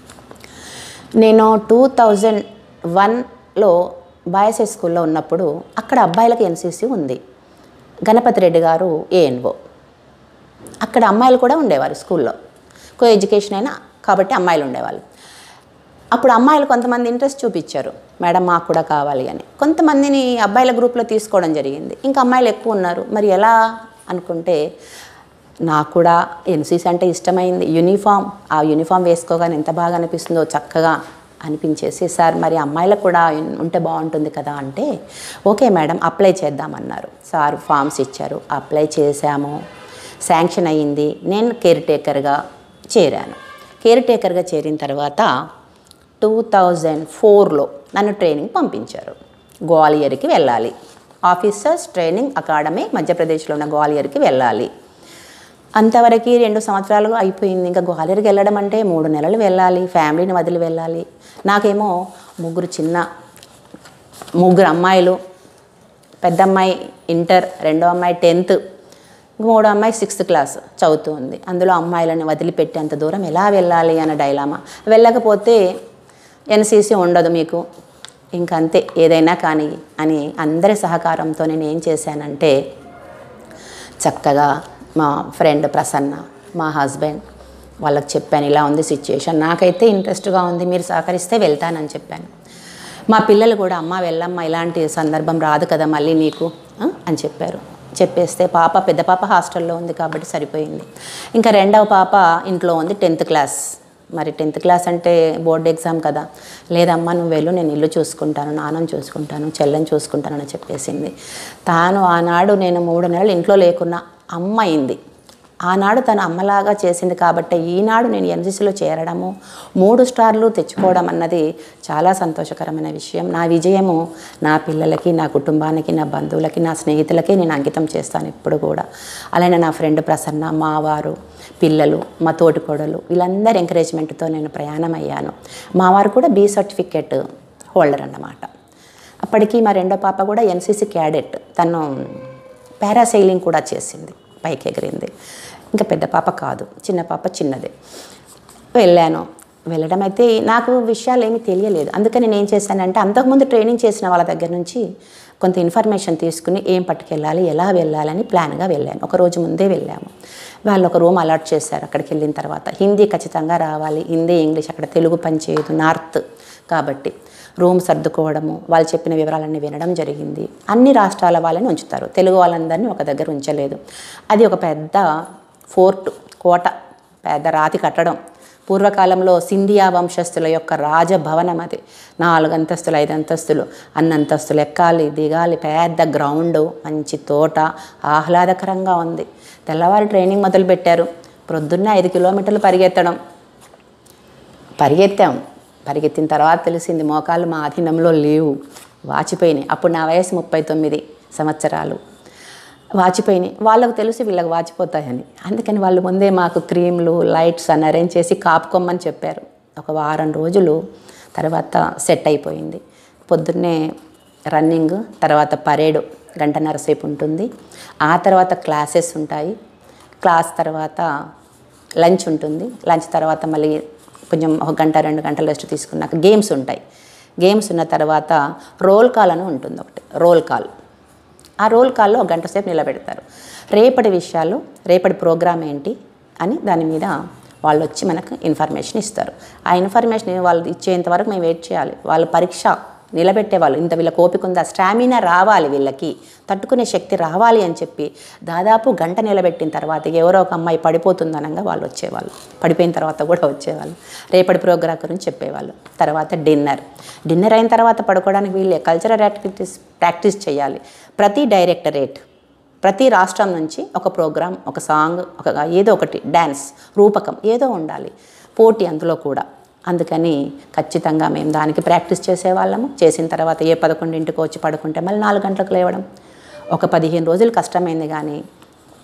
[SPEAKER 1] నేను టూ థౌజండ్ వన్లో బాయ్స్ హై స్కూల్లో ఉన్నప్పుడు అక్కడ అబ్బాయిలకు ఎన్సీసీ ఉంది గణపతి రెడ్డి గారు ఏఎన్ఓ అక్కడ అమ్మాయిలు కూడా ఉండేవారు స్కూల్లో కో ఎడ్యుకేషన్ అయినా కాబట్టి అమ్మాయిలు ఉండేవాళ్ళు అప్పుడు అమ్మాయిలు కొంతమంది ఇంట్రెస్ట్ చూపించారు మేడం మాకు కూడా కావాలి అని కొంతమందిని అబ్బాయిల గ్రూప్లో తీసుకోవడం జరిగింది ఇంకా అమ్మాయిలు ఎక్కువ ఉన్నారు మరి ఎలా అనుకుంటే నాకు కూడా ఎన్సీసీ అంటే ఇష్టమైంది యూనిఫామ్ ఆ యూనిఫామ్ వేసుకోగానే ఎంత బాగా అనిపిస్తుందో చక్కగా అనిపించేసి సార్ మరి అమ్మాయిలకు కూడా ఉంటే బాగుంటుంది కదా అంటే ఓకే మేడం అప్లై చేద్దామన్నారు సార్ ఫామ్స్ ఇచ్చారు అప్లై చేశాము శాంక్షన్ అయ్యింది నేను కేర్ టేకర్గా చేరాను కేర్ టేకర్గా చేరిన తర్వాత టూ థౌజండ్ ఫోర్లో నన్ను ట్రైనింగ్ పంపించారు గ్వాలియర్కి వెళ్ళాలి ఆఫీసర్స్ ట్రైనింగ్ అకాడమీ మధ్యప్రదేశ్లో ఉన్న గ్వాలియర్కి వెళ్ళాలి అంతవరకు రెండు సంవత్సరాలు అయిపోయింది ఇంకా గ్వాలియర్కి వెళ్ళడం అంటే మూడు నెలలు వెళ్ళాలి ఫ్యామిలీని వదిలి వెళ్ళాలి నాకేమో ముగ్గురు చిన్న ముగ్గురు అమ్మాయిలు పెద్ద అమ్మాయి ఇంటర్ రెండో అమ్మాయి టెన్త్ మూడో అమ్మాయి సిక్స్త్ క్లాస్ చదువుతూ ఉంది అందులో అమ్మాయిలను వదిలిపెట్టి అంత దూరం ఎలా వెళ్ళాలి అన్న డైలామా వెళ్ళకపోతే ఎన్సీసీ ఉండదు మీకు ఇంకంతే ఏదైనా కానీ అని అందరి సహకారంతో నేను ఏం చేశానంటే చక్కగా మా ఫ్రెండ్ ప్రసన్న మా హస్బెండ్ వాళ్ళకి చెప్పాను ఇలా ఉంది సిచ్యుయేషన్ నాకైతే ఇంట్రెస్ట్గా ఉంది మీరు సహకరిస్తే వెళ్తానని చెప్పాను మా పిల్లలు కూడా అమ్మ వెళ్ళమ్మా ఇలాంటి సందర్భం రాదు కదా మళ్ళీ నీకు ఆ?" అని చెప్పారు చెప్పేస్తే పాప పెద్ద పాప హాస్టల్లో ఉంది కాబట్టి సరిపోయింది ఇంకా రెండవ పాప ఇంట్లో ఉంది టెన్త్ క్లాస్ మరి టెన్త్ క్లాస్ అంటే బోర్డ్ ఎగ్జామ్ కదా లేదమ్మా నువ్వు వెళ్ళు నేను ఇల్లు చూసుకుంటాను నాన్నని చూసుకుంటాను చెల్లెని చూసుకుంటాను అని చెప్పేసింది తాను ఆనాడు నేను మూడు నెలలు ఇంట్లో లేకున్నా అమ్మ అయింది ఆనాడు తన అమ్మలాగా చేసింది కాబట్టి ఈనాడు నేను ఎన్సీసీలో చేరడము మూడు స్టార్లు తెచ్చుకోవడం అన్నది చాలా సంతోషకరమైన విషయం నా విజయము నా పిల్లలకి నా కుటుంబానికి నా బంధువులకి నా స్నేహితులకి నేను అంకితం చేస్తాను ఇప్పుడు కూడా అలానే నా ఫ్రెండ్ ప్రసన్న మా వారు పిల్లలు మా తోటికోడలు వీళ్ళందరి ఎంకరేజ్మెంట్తో నేను ప్రయాణం అయ్యాను మా వారు కూడా బీ సర్టిఫికెట్ హోల్డర్ అన్నమాట అప్పటికి మా రెండో పాప కూడా ఎన్సీసీ క్యాడెట్ తను పారాసైలింగ్ కూడా చేసింది పైకి ఎగిరింది ఇంకా పెద్ద పాప కాదు చిన్న పాప చిన్నదే వెళ్ళాను వెళ్ళడం అయితే నాకు విషయాలు ఏమీ తెలియలేదు అందుకని నేను ఏం చేశానంటే అంతకుముందు ట్రైనింగ్ చేసిన వాళ్ళ దగ్గర నుంచి కొంత ఇన్ఫర్మేషన్ తీసుకుని ఏం పట్టుకెళ్ళాలి ఎలా వెళ్ళాలని ప్లాన్గా వెళ్ళాను ఒక రోజు ముందే వెళ్ళాము వాళ్ళు ఒక రూమ్ అలాట్ చేశారు అక్కడికి వెళ్ళిన తర్వాత హిందీ ఖచ్చితంగా రావాలి హిందీ ఇంగ్లీష్ అక్కడ తెలుగు పనిచేయదు నార్త్ కాబట్టి రూమ్ సర్దుకోవడము వాళ్ళు చెప్పిన వివరాలన్నీ వినడం జరిగింది అన్ని రాష్ట్రాల వాళ్ళని ఉంచుతారు తెలుగు వాళ్ళందరినీ ఒక దగ్గర ఉంచలేదు అది ఒక పెద్ద ఫోర్ట్ కోట పెద్ద రాతి కట్టడం పూర్వకాలంలో సింధియా వంశస్థుల యొక్క రాజభవనం అది నాలుగు అంతస్తులు ఐదు అంతస్తులు అన్నంతస్తులు ఎక్కాలి దిగాలి పెద్ద గ్రౌండ్ మంచి తోట ఆహ్లాదకరంగా ఉంది తెల్లవారు ట్రైనింగ్ మొదలు పెట్టారు ప్రొద్దున్నే ఐదు కిలోమీటర్లు పరిగెత్తడం పరిగెత్తాం పరిగెత్తిన తర్వాత తెలిసింది మోకాళ్ళు మా అధీనంలో లేవు వాచిపోయినాయి అప్పుడు నా వయసు ముప్పై తొమ్మిది సంవత్సరాలు వాచిపోయినాయి వాళ్ళకు తెలుసు వీళ్ళకి వాచిపోతాయని అందుకని వాళ్ళు ముందే మాకు క్రీమ్లు లైట్స్ అని అరేంజ్ చేసి కాపుకోమని చెప్పారు ఒక వారం రోజులు తర్వాత సెట్ అయిపోయింది పొద్దున్నే రన్నింగ్ తర్వాత పరేడ్ గంటన్నర సేపు ఉంటుంది ఆ తర్వాత క్లాసెస్ ఉంటాయి క్లాస్ తర్వాత లంచ్ ఉంటుంది లంచ్ తర్వాత మళ్ళీ కొంచెం ఒక గంట రెండు గంటలు రెస్ట్ తీసుకున్నాక గేమ్స్ ఉంటాయి గేమ్స్ ఉన్న తర్వాత రోల్ కాల్ అని ఉంటుంది ఒకటి రోల్ కాల్ ఆ రోల్ కాల్లో ఒక గంట సేపు నిలబెడతారు రేపటి విషయాలు రేపటి ప్రోగ్రామ్ ఏంటి అని దాని మీద వాళ్ళు వచ్చి మనకు ఇన్ఫర్మేషన్ ఇస్తారు ఆ ఇన్ఫర్మేషన్ వాళ్ళు ఇచ్చేంత వరకు మేము వెయిట్ చేయాలి వాళ్ళ పరీక్ష నిలబెట్టేవాళ్ళు ఇంత వీళ్ళకి ఓపిక ఉందా స్టామినా రావాలి వీళ్ళకి తట్టుకునే శక్తి రావాలి అని చెప్పి దాదాపు గంట నిలబెట్టిన తర్వాత ఎవరో ఒక అమ్మాయి పడిపోతుందనంగా వాళ్ళు వచ్చేవాళ్ళు పడిపోయిన తర్వాత కూడా వచ్చేవాళ్ళు రేపటి ప్రోగ్రామ్ గురించి చెప్పేవాళ్ళు తర్వాత డిన్నర్ డిన్నర్ అయిన తర్వాత పడుకోవడానికి వీళ్ళే కల్చరల్ యాక్టివిటీస్ ప్రాక్టీస్ చేయాలి ప్రతి డైరెక్టరేట్ ప్రతి రాష్ట్రం నుంచి ఒక ప్రోగ్రామ్ ఒక సాంగ్ ఒక ఏదో ఒకటి డ్యాన్స్ రూపకం ఏదో ఉండాలి పోటీ అందులో కూడా అందుకని ఖచ్చితంగా మేము దానికి ప్రాక్టీస్ చేసేవాళ్ళము చేసిన తర్వాత ఏ పదకొండింటికి వచ్చి పడుకుంటే మళ్ళీ నాలుగు గంటలకు లేవడం ఒక పదిహేను రోజులు కష్టమైంది కానీ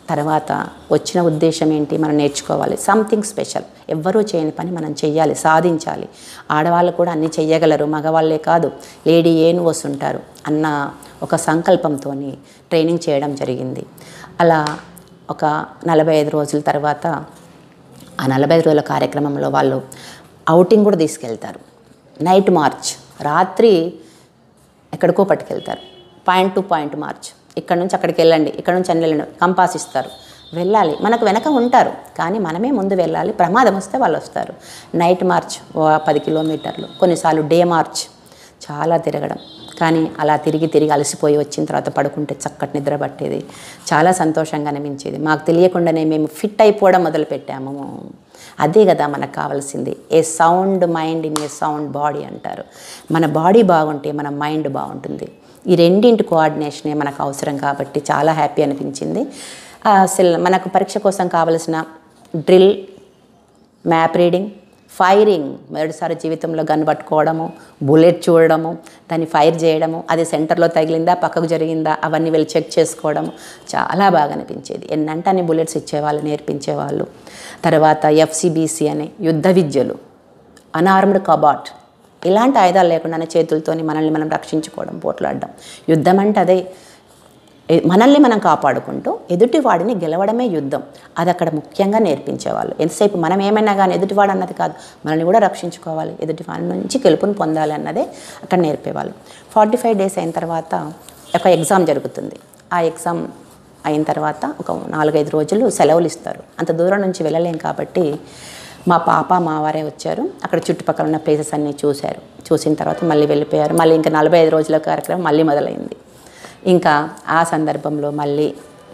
[SPEAKER 1] తర్వాత వచ్చిన ఉద్దేశం ఏంటి మనం నేర్చుకోవాలి సంథింగ్ స్పెషల్ ఎవ్వరూ చేయని పని మనం చెయ్యాలి సాధించాలి ఆడవాళ్ళు కూడా అన్నీ చెయ్యగలరు మగవాళ్ళే కాదు లేడీ ఏను వస్తుంటారు అన్న ఒక సంకల్పంతో ట్రైనింగ్ చేయడం జరిగింది అలా ఒక నలభై ఐదు రోజుల తర్వాత ఆ నలభై ఐదు రోజుల కార్యక్రమంలో వాళ్ళు అవుటింగ్ కూడా తీసుకెళ్తారు నైట్ మార్చ్ రాత్రి ఎక్కడికో పట్టుకెళ్తారు పాయింట్ టు పాయింట్ మార్చ్ ఇక్కడ నుంచి అక్కడికి వెళ్ళండి ఇక్కడ నుంచి అన్ని వెళ్ళండి కంపాస్ ఇస్తారు వెళ్ళాలి మనకు వెనక ఉంటారు కానీ మనమే ముందు వెళ్ళాలి ప్రమాదం వస్తే వాళ్ళు వస్తారు నైట్ మార్చ్ ఓ పది కిలోమీటర్లు కొన్నిసార్లు డే మార్చ్ చాలా తిరగడం కానీ అలా తిరిగి తిరిగి అలసిపోయి వచ్చిన తర్వాత పడుకుంటే చక్కటి నిద్ర పట్టేది చాలా సంతోషంగా అనిపించేది మాకు తెలియకుండానే మేము ఫిట్ అయిపోవడం మొదలుపెట్టాము అదే కదా మనకు కావాల్సింది a sound mind in a sound body అంటారు మన బాడీ బాగుంటే మన మైండ్ బాగుంటుంది ఈ రెండింటి కోఆర్డినేషనే మనకు అవసరం కాబట్టి చాలా హ్యాపీ అనిపించింది అసలు మనకు పరీక్ష కోసం కావలసిన డ్రిల్ మ్యాప్ రీడింగ్ ఫైరింగ్ మొదటిసారి జీవితంలో గన్ పట్టుకోవడము బుల్లెట్ చూడడము దాన్ని ఫైర్ చేయడము అది సెంటర్లో తగిలిందా పక్కకు జరిగిందా అవన్నీ వెళ్ళి చెక్ చేసుకోవడము చాలా బాగా అనిపించేది ఎన్నంటే అన్ని బుల్లెట్స్ ఇచ్చేవాళ్ళు నేర్పించేవాళ్ళు తర్వాత ఎఫ్సిబిసి అనే యుద్ధ విద్యలు అనార్మ్డ్ కబాట్ ఇలాంటి ఆయుధాలు లేకుండానే చేతులతోని మనల్ని మనం రక్షించుకోవడం పోట్లాడడం యుద్ధం అంటే అదే ఎ- మనల్ని మనం కాపాడుకుంటూ ఎదుటి వాడిని గెలవడమే యుద్ధం అది అక్కడ ముఖ్యంగా నేర్పించేవాళ్ళు ఎంతసేపు మనం ఏమైనా కానీ ఎదుటివాడు అన్నది కాదు మనల్ని కూడా రక్షించుకోవాలి ఎదుటి వాడి నుంచి గెలుపుని పొందాలి అన్నదే అక్కడ నేర్పేవాళ్ళు ఫార్టీ ఫైవ్ డేస్ అయిన తర్వాత ఒక ఎగ్జామ్ జరుగుతుంది ఆ ఎగ్జామ్ అయిన తర్వాత ఒక నాలుగైదు రోజులు సెలవులు ఇస్తారు అంత దూరం నుంచి వెళ్ళలేం కాబట్టి మా పాప మా వారే వచ్చారు అక్కడ చుట్టుపక్కల ఉన్న ప్లేసెస్ అన్నీ చూశారు చూసిన తర్వాత మళ్ళీ వెళ్ళిపోయారు మళ్ళీ ఇంకా నలభై ఐదు రోజుల కార్యక్రమం మళ్ళీ మొదలైంది ఇంకా ఆ సందర్భంలో మళ్ళీ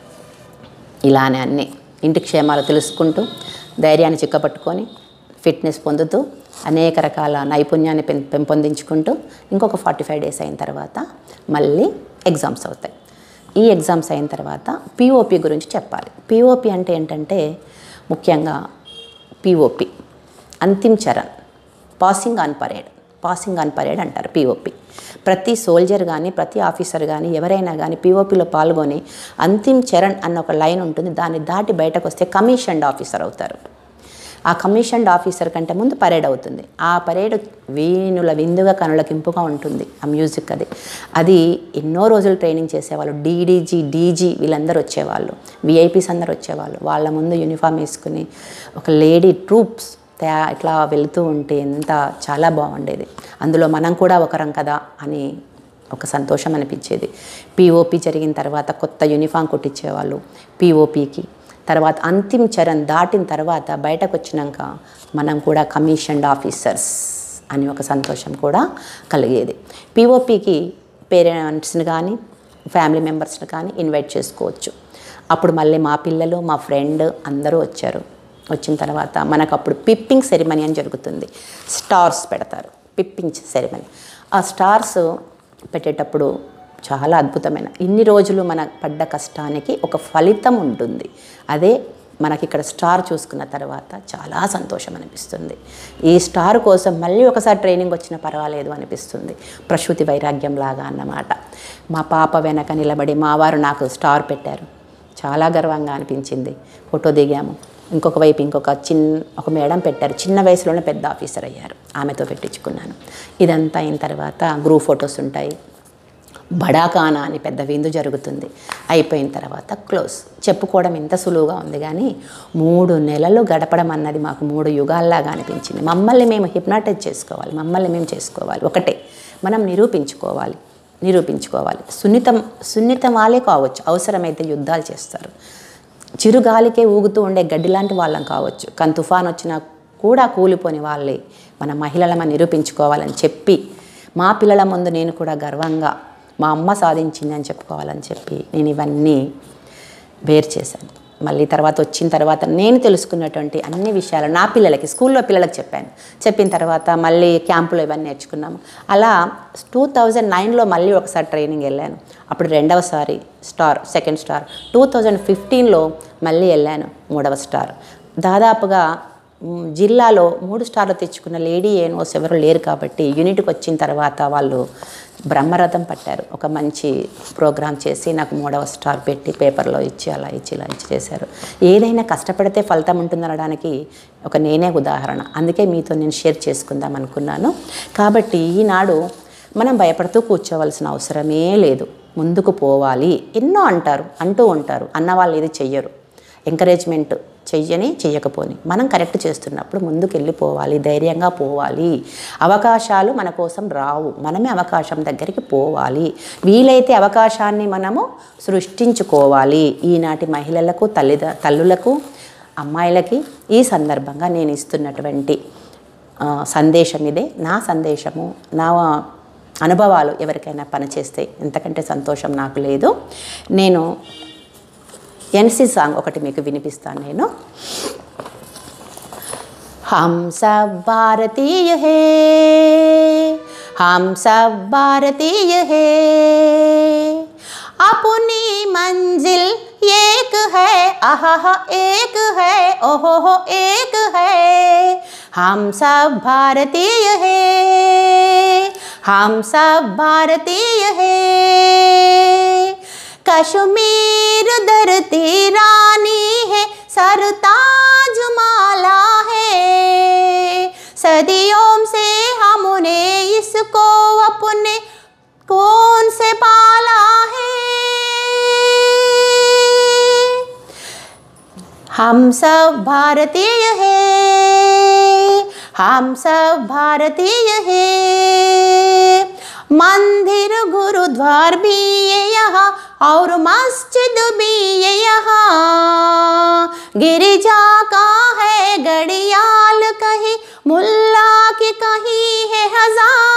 [SPEAKER 1] ఇలానే అన్ని ఇంటి క్షేమాలు తెలుసుకుంటూ ధైర్యాన్ని చిక్కపట్టుకొని ఫిట్నెస్ పొందుతూ అనేక రకాల నైపుణ్యాన్ని పెం పెంపొందించుకుంటూ ఇంకొక ఫార్టీ ఫైవ్ డేస్ అయిన తర్వాత మళ్ళీ ఎగ్జామ్స్ అవుతాయి ఈ ఎగ్జామ్స్ అయిన తర్వాత పిఓపి గురించి చెప్పాలి పిఓపి అంటే ఏంటంటే ముఖ్యంగా పిఓపి అంతిమ్ చరణ్ passing on parade passing on parade అంటారు పిఓపి ప్రతి సోల్జర్ కానీ ప్రతి ఆఫీసర్ కానీ ఎవరైనా కానీ పిఓపిలో పాల్గొని అంతిమ్ చరణ్ అన్న ఒక లైన్ ఉంటుంది దాన్ని దాటి బయటకు వస్తే కమిషన్డ్ ఆఫీసర్ అవుతారు ఆ కమిషన్డ్ ఆఫీసర్ కంటే ముందు పరేడ్ అవుతుంది ఆ పరేడ్ వీణుల విందుగా కనులకింపుగా ఉంటుంది ఆ మ్యూజిక్ అది అది ఎన్నో రోజులు ట్రైనింగ్ చేసేవాళ్ళు డీడీజీ డీజీ వీళ్ళందరూ వచ్చేవాళ్ళు విఐపీస్ అందరూ వచ్చేవాళ్ళు వాళ్ళ ముందు యూనిఫామ్ వేసుకుని ఒక లేడీ ట్రూప్స్ తయా ఇట్లా వెళుతూ ఉంటే ఎంత చాలా బాగుండేది అందులో మనం కూడా ఒకరం కదా అని ఒక సంతోషం అనిపించేది పిఓపి జరిగిన తర్వాత కొత్త యూనిఫామ్ కుట్టించేవాళ్ళు పిఓపికి తర్వాత అంతిమ చరణ్ దాటిన తర్వాత బయటకు వచ్చినాక మనం కూడా కమిషన్డ్ ఆఫీసర్స్ అని ఒక సంతోషం కూడా కలిగేది పిఓపికి పేరెంట్స్ని కానీ ఫ్యామిలీ మెంబర్స్ని కానీ ఇన్వైట్ చేసుకోవచ్చు అప్పుడు మళ్ళీ మా పిల్లలు మా ఫ్రెండ్ అందరూ వచ్చారు వచ్చిన తర్వాత మనకు అప్పుడు పిప్పింగ్ సెరిమనీ అని జరుగుతుంది స్టార్స్ పెడతారు పిప్పింగ్ సెరిమనీ ఆ స్టార్స్ పెట్టేటప్పుడు చాలా అద్భుతమైన ఇన్ని రోజులు మన పడ్డ కష్టానికి ఒక ఫలితం ఉంటుంది అదే మనకి ఇక్కడ స్టార్ చూసుకున్న తర్వాత చాలా సంతోషం అనిపిస్తుంది ఈ స్టార్ కోసం మళ్ళీ ఒకసారి ట్రైనింగ్ వచ్చినా పర్వాలేదు అనిపిస్తుంది ప్రసూతి వైరాగ్యం లాగా అన్నమాట మా పాప వెనక నిలబడి మా వారు నాకు స్టార్ పెట్టారు చాలా గర్వంగా అనిపించింది ఫోటో దిగాము ఇంకొక వైపు ఇంకొక చిన్న ఒక మేడం పెట్టారు చిన్న వయసులోనే పెద్ద ఆఫీసర్ అయ్యారు ఆమెతో పెట్టించుకున్నాను ఇదంతా అయిన తర్వాత గ్రూప్ ఫొటోస్ ఉంటాయి బడాకానా అని పెద్ద విందు జరుగుతుంది అయిపోయిన తర్వాత క్లోజ్ చెప్పుకోవడం ఎంత సులువుగా ఉంది కానీ మూడు నెలలు గడపడం అన్నది మాకు మూడు యుగాల్లాగా అనిపించింది మమ్మల్ని మేము హిప్నాటైజ్ చేసుకోవాలి మమ్మల్ని మేము చేసుకోవాలి ఒకటే మనం నిరూపించుకోవాలి నిరూపించుకోవాలి సున్నితం సున్నితం వాళ్ళే కావచ్చు అవసరమైతే యుద్ధాలు చేస్తారు చిరుగాలికే ఊగుతూ ఉండే గడ్డి లాంటి వాళ్ళం కావచ్చు కానీ తుఫాన్ వచ్చినా కూడా కూలిపోని వాళ్ళే మన మహిళలమని నిరూపించుకోవాలని చెప్పి మా పిల్లల ముందు నేను కూడా గర్వంగా మా అమ్మ సాధించింది అని చెప్పుకోవాలని చెప్పి నేను ఇవన్నీ వేరు చేశాను మళ్ళీ తర్వాత వచ్చిన తర్వాత నేను తెలుసుకున్నటువంటి అన్ని విషయాలు నా పిల్లలకి స్కూల్లో పిల్లలకి చెప్పాను చెప్పిన తర్వాత మళ్ళీ క్యాంపులో ఇవన్నీ నేర్చుకున్నాము అలా టూ థౌజండ్ నైన్లో మళ్ళీ ఒకసారి ట్రైనింగ్ వెళ్ళాను అప్పుడు రెండవసారి star second star two thousand ఫిఫ్టీన్లో మళ్ళీ వెళ్ళాను మూడవ స్టార్ దాదాపుగా మ్, జిల్లాలో మూడు స్టార్లు తెచ్చుకున్న లేడీ ఏనోస్ ఎవరు లేరు కాబట్టి యూనిట్కి వచ్చిన తర్వాత వాళ్ళు బ్రహ్మరథం పట్టారు ఒక మంచి ప్రోగ్రామ్ చేసి నాకు మూడవ స్టార్ పెట్టి పేపర్లో ఇచ్చి అలా ఇచ్చి ఇలా ఇచ్చి చేశారు ఏదైనా కష్టపడితే ఫలితం ఉంటుందనడానికి ఒక నేనే ఉదాహరణ అందుకే మీతో నేను షేర్ చేసుకుందాం అనుకున్నాను కాబట్టి ఈనాడు మనం భయపడుతూ కూర్చోవలసిన అవసరమే లేదు ముందుకు పోవాలి ఎన్నో అంటారు అంటూ ఉంటారు అన్న వాళ్ళు ఇది చెయ్యరు ఎంకరేజ్మెంట్ చెయ్యని చెయ్యకపోని మనం కరెక్ట్ చేస్తున్నప్పుడు ముందుకు వెళ్ళిపోవాలి ధైర్యంగా పోవాలి అవకాశాలు మన కోసం రావు మనమే అవకాశం దగ్గరికి పోవాలి వీలైతే అవకాశాన్ని మనము సృష్టించుకోవాలి ఈనాటి మహిళలకు తల్లిద తల్లులకు అమ్మాయిలకి ఈ సందర్భంగా నేను ఇస్తున్నటువంటి ఆ, సందేశం ఇదే నా సందేశము నా అనుభవాలు ఎవరికైనా పనిచేస్తే ఎంతకంటే సంతోషం నాకు లేదు నేను ఎన్సి సాంగ్ ఒకటి మీకు వినిపిస్తాను నేను हम सब भारतीय है हम सब भारतीय है अपनी मंजिल एक है आह एक है ओहो हो एक है हम सब भारतीय है हम सब भारतीय है कश्मीर धरती रानी है सरताज माला है सदियों से हमने इसको अपने कौन से पाला है हम सब भारतीय हैं हम सब भारतीय हैं मंदिर गुरुद्वार भी है यहाँ और मस्जिद भी है यहाँ गिरिजा का है गड़ियाल कहीं मुल्ला की कहीं है हजान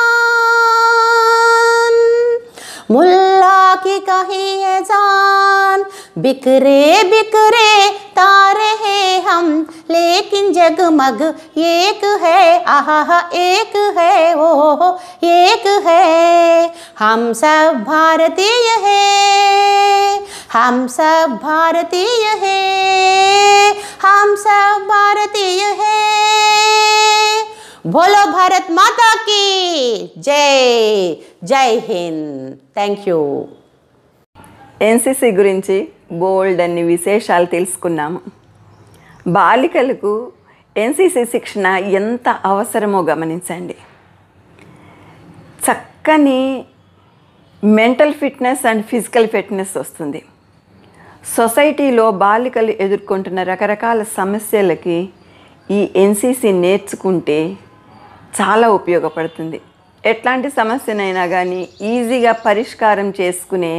[SPEAKER 1] मुल्ला की कहीं है जान बिखरे बिखरे तारे हैं हम लेकिन जगमग एक है आहा एक है ओ हो एक है हम सब भारतीय हैं हम सब भारतीय हैं हम सब भारतीय हैं बोलो भारत माता की जय जय हिंद थैंक यू
[SPEAKER 2] ఎన్సిసి గురించి బోల్డ్ అన్ని విశేషాలు తెలుసుకున్నాము బాలికలకు ఎన్సిసి శిక్షణ ఎంత అవసరమో గమనించండి చక్కని mental fitness and physical fitness వస్తుంది సొసైటీలో బాలికలు ఎదుర్కొంటున్న రకరకాల సమస్యలకి ఈ ఎన్సిసి నేర్చుకుంటే చాలా ఉపయోగపడుతుంది ఎట్లాంటి సమస్యనైనా కానీ ఈజీగా పరిష్కారం చేసుకునే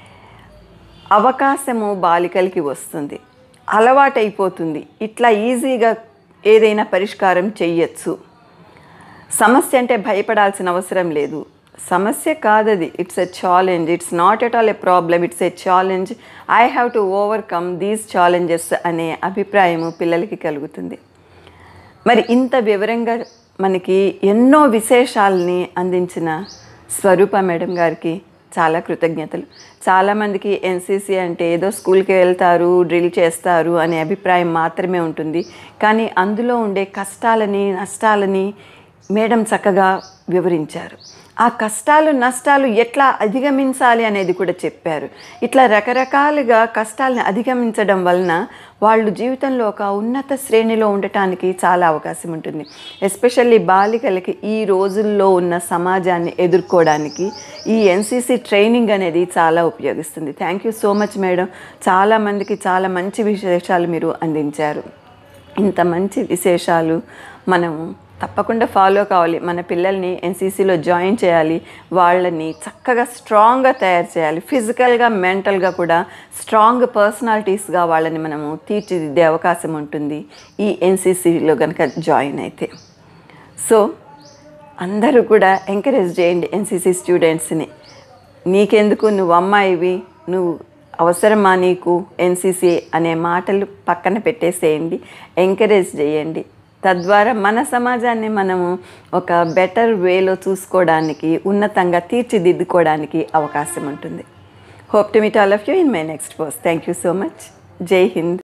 [SPEAKER 2] అవకాశము బాలికలకి వస్తుంది అలవాటైపోతుంది ఇట్లా ఈజీగా ఏదైనా పరిష్కారం చెయ్యొచ్చు సమస్య అంటే భయపడాల్సిన అవసరం లేదు సమస్య కాదది it's a challenge it's not at all a problem it's a challenge I have to overcome these challenges అనే అభిప్రాయము పిల్లలకి కలుగుతుంది మరి ఇంత వివరంగా మనకి ఎన్నో విశేషాలని అందించిన స్వరూప మేడం గారికి చాలా కృతజ్ఞతలు చాలామందికి ఎన్సీసీ అంటే ఏదో స్కూల్కి వెళ్తారు డ్రిల్ చేస్తారు అనే అభిప్రాయం మాత్రమే ఉంటుంది కానీ అందులో ఉండే కష్టాలని నష్టాలని మేడం చక్కగా వివరించారు ఆ కష్టాలు నష్టాలు ఎట్లా అధిగమించాలి అనేది కూడా చెప్పారు ఇట్లా రకరకాలుగా కష్టాలను అధిగమించడం వలన వాళ్ళు జీవితంలో ఒక ఉన్నత శ్రేణిలో ఉండటానికి చాలా అవకాశం ఉంటుంది ఎస్పెషల్లీ బాలికలకి ఈ రోజుల్లో ఉన్న సమాజాన్ని ఎదుర్కోవడానికి ఈ ఎన్సీసీ ట్రైనింగ్ అనేది చాలా ఉపయోగిస్తుంది thank you so much madam చాలామందికి చాలా మంచి విశేషాలు మీరు అందించారు ఇంత మంచి విశేషాలు మనము తప్పకుండా ఫాలో కావాలి మన పిల్లల్ని ఎన్సీసీలో జాయిన్ చేయాలి వాళ్ళని చక్కగా స్ట్రాంగ్గా తయారు చేయాలి ఫిజికల్గా మెంటల్గా కూడా స్ట్రాంగ్ పర్సనాలిటీస్గా వాళ్ళని మనము తీర్చిదిద్దే అవకాశం ఉంటుంది ఈ ఎన్సీసీలో కనుక జాయిన్ అయితే సో అందరూ కూడా ఎంకరేజ్ చేయండి ఎన్సీసీ స్టూడెంట్స్ని నీకెందుకు నువ్వు అమ్మాయివి నువ్వు అవసరమా నీకు ఎన్సీసీ అనే మాటలు పక్కన పెట్టేసేయండి ఎంకరేజ్ చేయండి తద్వారా మన సమాజాన్ని మనము ఒక బెటర్ వేలో చూసుకోవడానికి ఉన్నతంగా తీర్చిదిద్దుకోవడానికి అవకాశం ఉంటుంది hope to meet all of you in my next post thank you so much Jai Hind